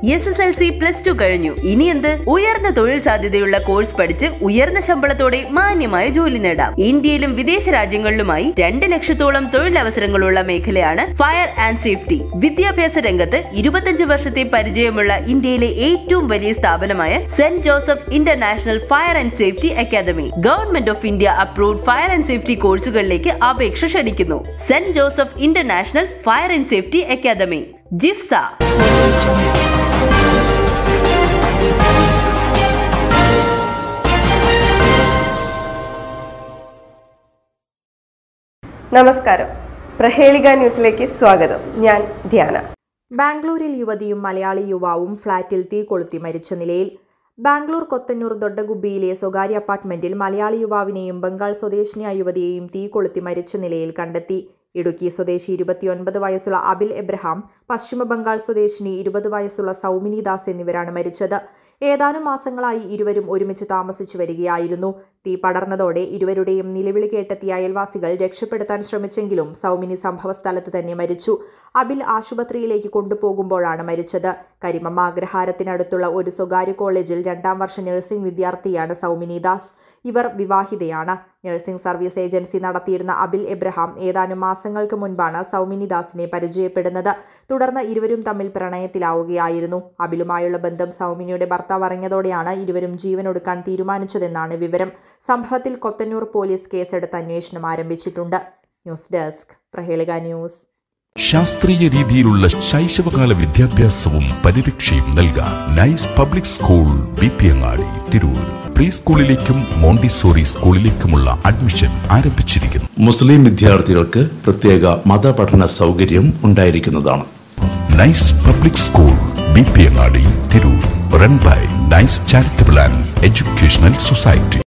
S S L C plus two കഴിഞ്ഞു ഇനി എന്ത് ഉയർന്ന തൊഴിൽ സാധ്യതയുള്ള കോഴ്സ് പഠിച്ച് ഉയർന്ന ശമ്പളത്തോടെ മാന്യമായ ജോലി നേടാം ഇന്ത്യയിലും വിദേശ രാജ്യങ്ങളിലുമായി രണ്ട് ലക്ഷത്തോളം തൊഴിലവസരങ്ങളുള്ള മേഖലയാണ് ഫയർ ആൻഡ് സേഫ്റ്റി വിദ്യാഭ്യാസ രംഗത്ത് ഇരുപത്തഞ്ച് വർഷത്തെ പരിചയമുള്ള ഇന്ത്യയിലെ ഏറ്റവും വലിയ സ്ഥാപനമായ saint Joseph international fire and safety academy government of India approved fire and safety കോഴ്സുകളിലേക്ക് അപേക്ഷ ക്ഷണിക്കുന്നു saint Joseph international fire and safety academy ജിഫ്സ നമസ്കാരം പ്രഹേളിക ന്യൂസിലേക്ക് സ്വാഗതം ഞാൻ ധ്യാന ബാംഗ്ലൂരിൽ യുവതിയും മലയാളി യുവാവും ഫ്ളാറ്റിൽ തീ കൊളുത്തി മരിച്ച നിലയിൽ ബാംഗ്ലൂർ കൊത്തന്നൂർ ദൊഡ്ഡഗുബിയിലെ സ്വകാര്യ അപ്പാർട്ട്മെന്റിൽ മലയാളി യുവാവിനെയും ബംഗാൾ സ്വദേശിനിയായ യുവതിയെയും തീ കൊളുത്തി മരിച്ച നിലയിൽ കണ്ടെത്തി ഇടുക്കി സ്വദേശി ഇരുപത്തിയൊൻപത് വയസ്സുള്ള അബിൽ എബ്രഹാം പശ്ചിമ ബംഗാൾ സ്വദേശിനി ഇരുപത് വയസ്സുള്ള സൗമിനി ദാസ് എന്നിവരാണ് മരിച്ചത് ഏതാനും മാസങ്ങളായി ഇരുവരും ഒരുമിച്ച് താമസിച്ചു വരികയായിരുന്നു തീ പടർന്നതോടെ ഇരുവരുടെയും നിലവിളി കേട്ടെത്തിയ അയൽവാസികൾ രക്ഷപ്പെടുത്താൻ ശ്രമിച്ചെങ്കിലും സൗമിനി സംഭവസ്ഥലത്ത് തന്നെ മരിച്ചു അബിൽ ആശുപത്രിയിലേക്ക് കൊണ്ടുപോകുമ്പോഴാണ് മരിച്ചത് കരിമമ്മ അഗ്രഹാരത്തിനടുത്തുള്ള ഒരു സ്വകാര്യ കോളേജിൽ രണ്ടാം വർഷ നഴ്സിംഗ് വിദ്യാർത്ഥിയാണ് സൗമിനി ദാസ് ഇവർ വിവാഹിതയാണ് നഴ്സിംഗ് സർവീസ് ഏജൻസി നടത്തിയിരുന്ന അബിൽ എബ്രഹാം ഏതാനും മാസങ്ങൾക്ക് മുൻപാണ് സൗമിനി ദാസിനെ പരിചയപ്പെടുന്നത് തുടർന്ന് ഇരുവരും തമ്മിൽ പ്രണയത്തിലാവുകയായിരുന്നു അബിലുമായുള്ള ബന്ധം സൗമിനിയുടെ ഭർത്താവ് അറിഞ്ഞതോടെയാണ് ഇരുവരും ജീവനൊടുക്കാൻ തീരുമാനിച്ചതെന്നാണ് വിവരം സംഭവത്തിൽ കൊത്തന്നൂർ പോലീസ് കേസെടുത്ത് അന്വേഷണം ആരംഭിച്ചിട്ടുണ്ട് ന്യൂസ് ഡെസ്ക് പ്രഹേളിക ന്യൂസ് ശാസ്ത്രീയ രീതിയിലുള്ള ശൈശവകാല വിദ്യാഭ്യാസവും പരിരക്ഷയും നൽകാൻ nice public school B P Angadi Tirur pre സ്കൂളിലേക്കും മോണ്ടിസോറി സ്കൂളിലേക്കുമുള്ള അഡ്മിഷൻ ആരംഭിച്ചിരിക്കുന്നു മുസ്ലിം വിദ്യാർത്ഥികൾക്ക് പ്രത്യേക മതപഠന സൗകര്യം ഉണ്ടായിരിക്കുന്നതാണ് nice public school B P Angadi Tirur run by nice charitable and educational society